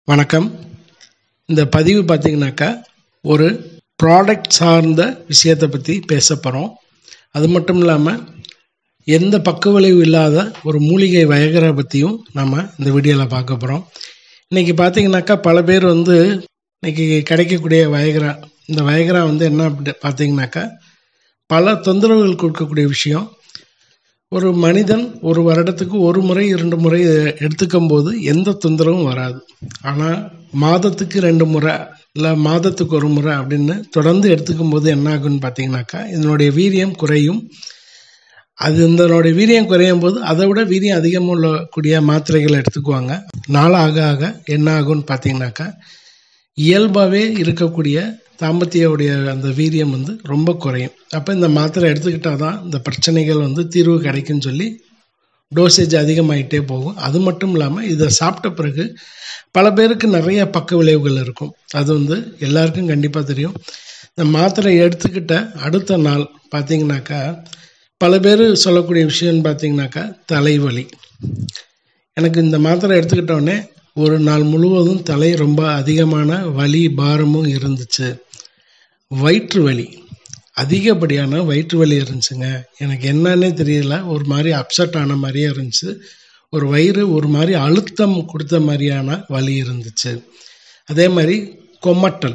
வணக்கம் இந்த பதிவு பார்த்தீங்கன்னாக்கா ஒரு ப்ராடக்ட் சார்ந்த விஷயத்தை பற்றி பேச போகிறோம் அது மட்டும் இல்லாமல் எந்த பக்க விளைவு இல்லாத ஒரு மூலிகை வயகரை பற்றியும் நம்ம இந்த வீடியோவில் பார்க்க போகிறோம் இன்றைக்கி பார்த்தீங்கன்னாக்கா பல பேர் வந்து இன்றைக்கி கிடைக்கக்கூடிய வயகரா இந்த வயகரா வந்து என்ன அப்படி பார்த்தீங்கன்னாக்கா பல தொந்தரவுகள் கொடுக்கக்கூடிய விஷயம் ஒரு மனிதன் ஒரு வருடத்துக்கு ஒரு முறை இரண்டு முறை எடுத்துக்கும் போது எந்த தொந்தரவும் வராது ஆனால் மாதத்துக்கு ரெண்டு முறை இல்லை மாதத்துக்கு ஒரு முறை அப்படின்னு தொடர்ந்து எடுத்துக்கும் போது என்ன ஆகுன்னு பார்த்தீங்கன்னாக்கா இதனுடைய வீரியம் குறையும் அது இதனுடைய வீரியம் குறையும் போது அதை விட வீரியம் அதிகமாக உள்ளக்கூடிய மாத்திரைகளை எடுத்துக்குவாங்க நாள் ஆக ஆக என்ன ஆகும்னு பார்த்தீங்கன்னாக்கா இயல்பாகவே இருக்கக்கூடிய தாம்பத்தியோடைய அந்த வீரியம் வந்து ரொம்ப குறையும் அப்போ இந்த மாத்திரை எடுத்துக்கிட்டால் தான் இந்த பிரச்சனைகள் வந்து தீர்வு கிடைக்குன்னு சொல்லி டோசேஜ் அதிகமாகிட்டே போகும் அது மட்டும் இல்லாமல் இதை சாப்பிட்ட பிறகு பல பேருக்கு நிறைய பக்க விளைவுகள் இருக்கும் அது வந்து எல்லாருக்கும் கண்டிப்பாக தெரியும் இந்த மாத்திரை எடுத்துக்கிட்ட அடுத்த நாள் பார்த்தீங்கன்னாக்கா பல பேர் சொல்லக்கூடிய விஷயம்னு பார்த்தீங்கன்னாக்கா தலைவலி எனக்கு இந்த மாத்திரை எடுத்துக்கிட்டோடனே ஒரு நாள் முழுவதும் தலை ரொம்ப அதிகமான வலி பாரமும் இருந்துச்சு வயிற்று வலி அதிகப்படியான வயிற்று வலி இருந்துச்சுங்க எனக்கு என்னன்னே தெரியல ஒரு மாதிரி அப்செட் ஆன மாதிரியே இருந்துச்சு ஒரு வயிறு ஒரு மாதிரி அழுத்தம் கொடுத்த மாதிரியான வலி இருந்துச்சு அதே மாதிரி கொமட்டல்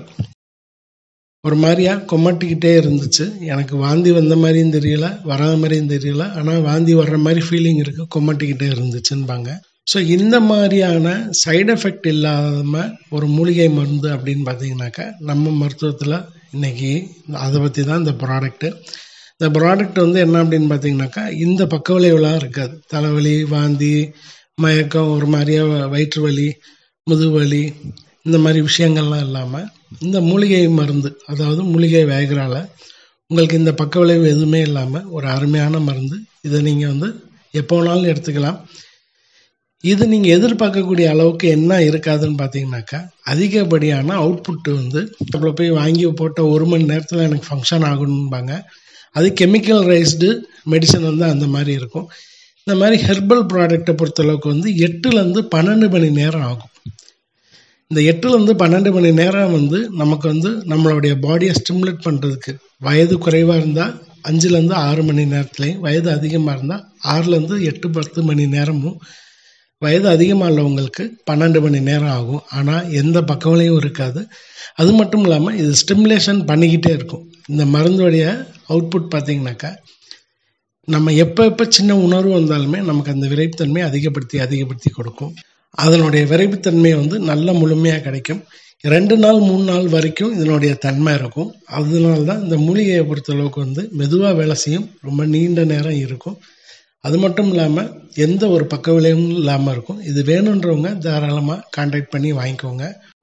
ஒரு மாதிரியா கொமட்டிக்கிட்டே இருந்துச்சு எனக்கு வாந்தி வந்த மாதிரியும் தெரியல வராத மாதிரியும் தெரியல ஆனால் வாந்தி வர்ற மாதிரி ஃபீலிங் இருக்குது கொமட்டிக்கிட்டே இருந்துச்சுன்பாங்க ஸோ இந்த மாதிரியான சைடு எஃபெக்ட் இல்லாமல் ஒரு மூலிகை மருந்து அப்படின்னு பார்த்தீங்கன்னாக்கா நம்ம மருத்துவத்தில் இன்றைக்கி அதை பற்றி தான் இந்த ப்ராடக்ட்டு இந்த ப்ராடக்ட் வந்து என்ன அப்படின்னு பார்த்தீங்கன்னாக்கா இந்த பக்க விளைவுலாம் இருக்காது தலைவலி வாந்தி மயக்கம் ஒரு மாதிரியா வயிற்று வலி முதுவலி இந்த மாதிரி விஷயங்கள்லாம் இல்லாமல் இந்த மூலிகை மருந்து அதாவது மூலிகை வேகரால் உங்களுக்கு இந்த பக்க விளைவு எதுவுமே இல்லாமல் ஒரு அருமையான மருந்து இதை நீங்கள் வந்து எப்போ வேணாலும் எடுத்துக்கலாம் இது நீங்கள் எதிர்பார்க்கக்கூடிய அளவுக்கு என்ன இருக்காதுன்னு பார்த்தீங்கன்னாக்கா அதிகப்படியான அவுட்புட்டு வந்து நம்மள போய் வாங்கி போட்ட ஒரு மணி நேரத்தில் எனக்கு ஃபங்க்ஷன் ஆகணும்பாங்க அது கெமிக்கல் ரைஸ்டு மெடிசன் வந்து அந்த மாதிரி இருக்கும் இந்த மாதிரி ஹெர்பல் ப்ராடக்டை பொறுத்தளவுக்கு வந்து எட்டுலேருந்து பன்னெண்டு மணி நேரம் ஆகும் இந்த எட்டுலேருந்து பன்னெண்டு மணி நேரம் வந்து நமக்கு வந்து நம்மளுடைய பாடியை ஸ்டிமுலேட் பண்ணுறதுக்கு வயது குறைவாக இருந்தால் அஞ்சுலேருந்து ஆறு மணி நேரத்துலையும் வயது அதிகமாக இருந்தால் ஆறுலேருந்து எட்டு பத்து மணி நேரமும் வயது அதிகமாக உள்ளவங்களுக்கு பன்னெண்டு மணி நேரம் ஆகும் ஆனால் எந்த பக்கவிலையும் இருக்காது அது மட்டும் இல்லாமல் இது ஸ்டிமுலேஷன் பண்ணிக்கிட்டே இருக்கும் இந்த மருந்துடைய அவுட்புட் பார்த்திங்கனாக்கா நம்ம எப்போ எப்போ சின்ன உணர்வு வந்தாலுமே நமக்கு அந்த விரைப்புத்தன்மை அதிகப்படுத்தி அதிகப்படுத்தி கொடுக்கும் அதனுடைய விரைப்புத்தன்மை வந்து நல்ல முழுமையாக கிடைக்கும் ரெண்டு நாள் மூணு நாள் வரைக்கும் இதனுடைய தன்மை இருக்கும் அதனால தான் இந்த மூலிகையை பொறுத்தளவுக்கு வந்து மெதுவாக வேலை செய்யும் ரொம்ப நீண்ட நேரம் இருக்கும் அது மட்டும் இல்லாமல் எந்த ஒரு பக்க விளைவும் இல்லாமல் இருக்கும் இது வேணுன்றவங்க தாராளமாக கான்டாக்ட் பண்ணி வாங்கிக்கோங்க